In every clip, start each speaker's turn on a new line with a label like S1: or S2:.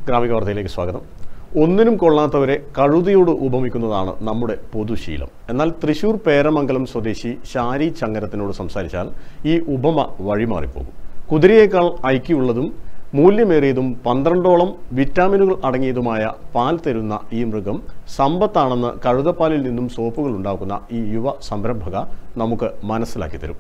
S1: ഗ്രാമിക വാർത്തയിലേക്ക് സ്വാഗതം ഒന്നിനും കൊള്ളാത്തവരെ കഴുതിയോട് ഉപമിക്കുന്നതാണ് നമ്മുടെ പൊതുശീലം എന്നാൽ തൃശൂർ പേരമംഗലം സ്വദേശി ഷാരി ചങ്ങരത്തിനോട് സംസാരിച്ചാൽ ഈ ഉപമ വഴിമാറിപ്പോകും കുതിരയേക്കാൾ ഐക്യമുള്ളതും മൂല്യമേറിയതും പന്ത്രണ്ടോളം വിറ്റാമിനുകൾ അടങ്ങിയതുമായ പാൽ തരുന്ന ഈ മൃഗം സമ്പത്താണെന്ന് കഴുതപ്പാലിൽ നിന്നും സോപ്പുകൾ ഉണ്ടാക്കുന്ന ഈ യുവ സംരംഭക നമുക്ക് മനസ്സിലാക്കി തരും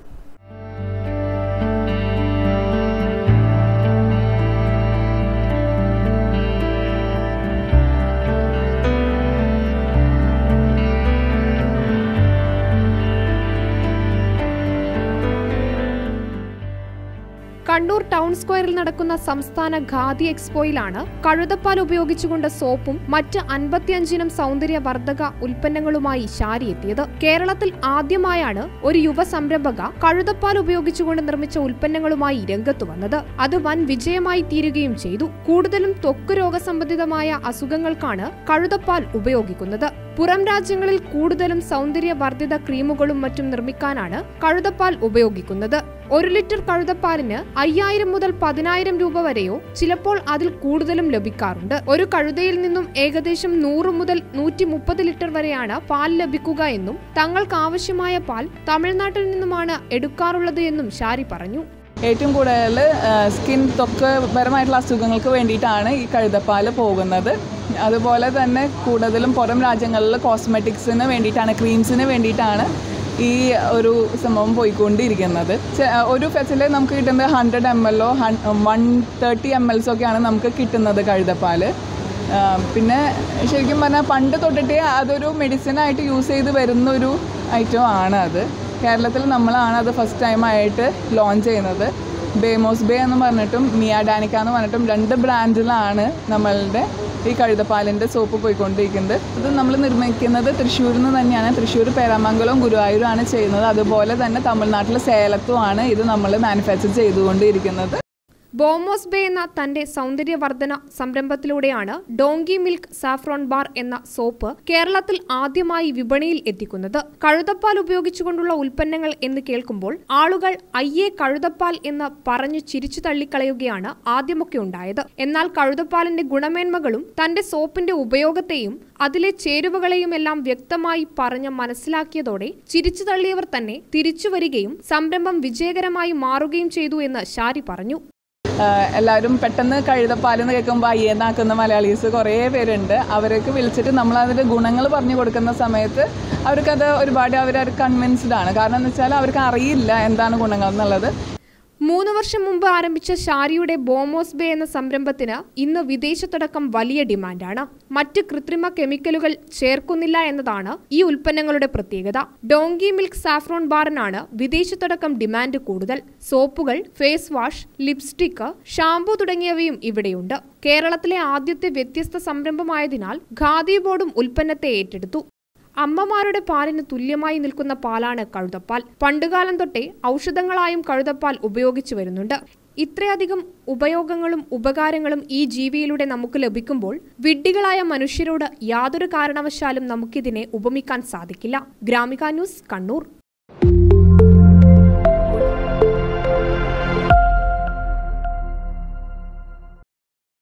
S2: കണ്ണൂർ ടൗൺ സ്ക്വയറിൽ നടക്കുന്ന സംസ്ഥാന ഖാദി എക്സ്പോയിലാണ് കഴുതപ്പാൽ ഉപയോഗിച്ചുകൊണ്ട് സോപ്പും മറ്റ് അൻപത്തിയഞ്ചിനം സൗന്ദര്യവർദ്ധക ഉൽപ്പന്നങ്ങളുമായി ശാരി എത്തിയത് കേരളത്തിൽ ആദ്യമായാണ് ഒരു യുവ സംരംഭക കഴുതപ്പാൽ ഉപയോഗിച്ചുകൊണ്ട് നിർമ്മിച്ച ഉൽപ്പന്നങ്ങളുമായി രംഗത്തു വന്നത് അത് വൻ വിജയമായി തീരുകയും ചെയ്തു കൂടുതലും ത്വക്ക് രോഗസംബന്ധിതമായ അസുഖങ്ങൾക്കാണ് കഴുതപ്പാൽ ഉപയോഗിക്കുന്നത് പുറം രാജ്യങ്ങളിൽ കൂടുതലും സൗന്ദര്യവർദ്ധിത ക്രീമുകളും മറ്റും നിർമ്മിക്കാനാണ് കഴുതപ്പാൽ ഉപയോഗിക്കുന്നത് ഒരു ലിറ്റർ കഴുതപ്പാലിന് അയ്യായിരം മുതൽ പതിനായിരം രൂപ വരെയോ ചിലപ്പോൾ അതിൽ കൂടുതലും ലഭിക്കാറുണ്ട് ഒരു കഴുതയിൽ നിന്നും ഏകദേശം നൂറ് മുതൽ നൂറ്റി മുപ്പത് ലിറ്റർ വരെയാണ് പാൽ ലഭിക്കുക എന്നും തങ്ങൾക്ക് ആവശ്യമായ പാൽ തമിഴ്നാട്ടിൽ നിന്നുമാണ് എടുക്കാറുള്ളത് എന്നും ഷാരി പറഞ്ഞു
S3: ഏറ്റവും കൂടുതൽ സ്കിൻ ത്വക്ക് പരമായിട്ടുള്ള അസുഖങ്ങൾക്ക് വേണ്ടിയിട്ടാണ് ഈ കഴുതപ്പാൽ പോകുന്നത് അതുപോലെ തന്നെ കൂടുതലും പുറം രാജ്യങ്ങളിൽ കോസ്മെറ്റിക്സിന് വേണ്ടിയിട്ടാണ് ക്രീംസിന് വേണ്ടിയിട്ടാണ് ഈ ഒരു സംഭവം പോയിക്കൊണ്ടിരിക്കുന്നത് ചെ- ഒരു ഫെസിൽ നമുക്ക് കിട്ടുന്നത് ഹൺഡ്രഡ് എം എല്ലോ വൺ തേർട്ടി എം എൽസ് ഒക്കെയാണ് നമുക്ക് കിട്ടുന്നത് കഴുതപ്പാൽ ആ, പിന്നെ ശരിക്കും പറഞ്ഞാൽ പണ്ട് തൊട്ടിട്ടേ അതൊരു മെഡിസിനായിട്ട് യൂസ് ചെയ്ത് വരുന്ന ഒരു ഐറ്റം ആണ് അത് കേരളത്തിൽ നമ്മളാണ് അത് ഫസ്റ്റ് ടൈമായിട്ട് ലോഞ്ച് ചെയ്യുന്നത് ബേമോസ് ബേ എന്ന് പറഞ്ഞിട്ടും മിയ ഡാനിക്ക എന്ന് പറഞ്ഞിട്ടും രണ്ട് ബ്രാൻഡിലാണ് നമ്മളുടെ ഈ കഴുതപ്പാലിൻ്റെ സോപ്പ് പോയിക്കൊണ്ടിരിക്കുന്നത് ഇത് നമ്മൾ നിർമ്മിക്കുന്നത് തൃശ്ശൂരിൽ നിന്ന് തന്നെയാണ് തൃശ്ശൂർ പേരാമംഗലവും ഗുരുവായൂരുമാണ് ചെയ്യുന്നത് അതുപോലെ തന്നെ തമിഴ്നാട്ടിലെ സേലത്തുമാണ് ഇത് നമ്മൾ മാനുഫാക്ചർ ചെയ്തുകൊണ്ടിരിക്കുന്നത്
S2: ബോമോസ് ബേ എന്ന തന്റെ സൗന്ദര്യവർദ്ധന സംരംഭത്തിലൂടെയാണ് ഡോങ്കി മിൽക്ക് സാഫ്രോൺ ബാർ എന്ന സോപ്പ് കേരളത്തിൽ ആദ്യമായി വിപണിയിൽ എത്തിക്കുന്നത് കഴുതപ്പാൽ ഉപയോഗിച്ചുകൊണ്ടുള്ള ഉൽപ്പന്നങ്ങൾ എന്ന് കേൾക്കുമ്പോൾ ആളുകൾ അയ്യേ കഴുതപ്പാൽ എന്ന് പറഞ്ഞു ചിരിച്ചു തള്ളിക്കളയുകയാണ് ആദ്യമൊക്കെ ഉണ്ടായത് എന്നാൽ കഴുതപ്പാലിന്റെ ഗുണമേന്മകളും തന്റെ സോപ്പിന്റെ ഉപയോഗത്തെയും അതിലെ ചേരുവകളെയും എല്ലാം വ്യക്തമായി പറഞ്ഞ് മനസ്സിലാക്കിയതോടെ ചിരിച്ചു തള്ളിയവർ തന്നെ തിരിച്ചു വരികയും സംരംഭം വിജയകരമായി മാറുകയും ചെയ്തു എന്ന് ഷാരി പറഞ്ഞു
S3: ആഹ് എല്ലാവരും പെട്ടെന്ന് കഴുതപ്പാലെന്ന് കേൾക്കുമ്പോൾ അയ്യെന്നാക്കുന്ന മലയാളീസ് കുറേ പേരുണ്ട് അവർക്ക് വിളിച്ചിട്ട് നമ്മൾ അതിൻ്റെ ഗുണങ്ങൾ പറഞ്ഞു കൊടുക്കുന്ന സമയത്ത് അവർക്കത് ഒരുപാട് അവർ കൺവിൻസ്ഡ് ആണ് കാരണം എന്ന് വെച്ചാൽ അവർക്ക് അറിയില്ല എന്താണ് ഗുണങ്ങൾ എന്നുള്ളത്
S2: മൂന്ന് വർഷം മുമ്പ് ആരംഭിച്ച ഷാരിയുടെ ബോമോസ് ബേ എന്ന സംരംഭത്തിന് ഇന്ന് വിദേശത്തടക്കം വലിയ ഡിമാൻഡാണ് മറ്റ് കൃത്രിമ കെമിക്കലുകൾ ചേർക്കുന്നില്ല എന്നതാണ് ഈ ഉൽപ്പന്നങ്ങളുടെ പ്രത്യേകത ഡോങ്കി മിൽക്ക് സാഫ്രോൺ ബാറിനാണ് വിദേശത്തടക്കം ഡിമാൻഡ് കൂടുതൽ സോപ്പുകൾ ഫേസ് വാഷ് ലിപ്സ്റ്റിക്ക് ഷാംപൂ തുടങ്ങിയവയും ഇവിടെയുണ്ട് കേരളത്തിലെ ആദ്യത്തെ വ്യത്യസ്ത സംരംഭമായതിനാൽ ഖാദി ബോർഡും ഉൽപ്പന്നത്തെ ഏറ്റെടുത്തു അമ്മമാരുടെ പാലിന് തുല്യമായി നിൽക്കുന്ന പാലാണ് കഴുതപ്പാൽ പണ്ടുകാലം തൊട്ടേ ഔഷധങ്ങളായും കഴുതപ്പാൽ ഉപയോഗിച്ചു വരുന്നുണ്ട് ഇത്രയധികം ഉപയോഗങ്ങളും ഉപകാരങ്ങളും ഈ ജീവിയിലൂടെ നമുക്ക് ലഭിക്കുമ്പോൾ വിഡ്ഢികളായ മനുഷ്യരോട് യാതൊരു കാരണവശാലും നമുക്കിതിനെ ഉപമിക്കാൻ സാധിക്കില്ല ഗ്രാമിക ന്യൂസ് കണ്ണൂർ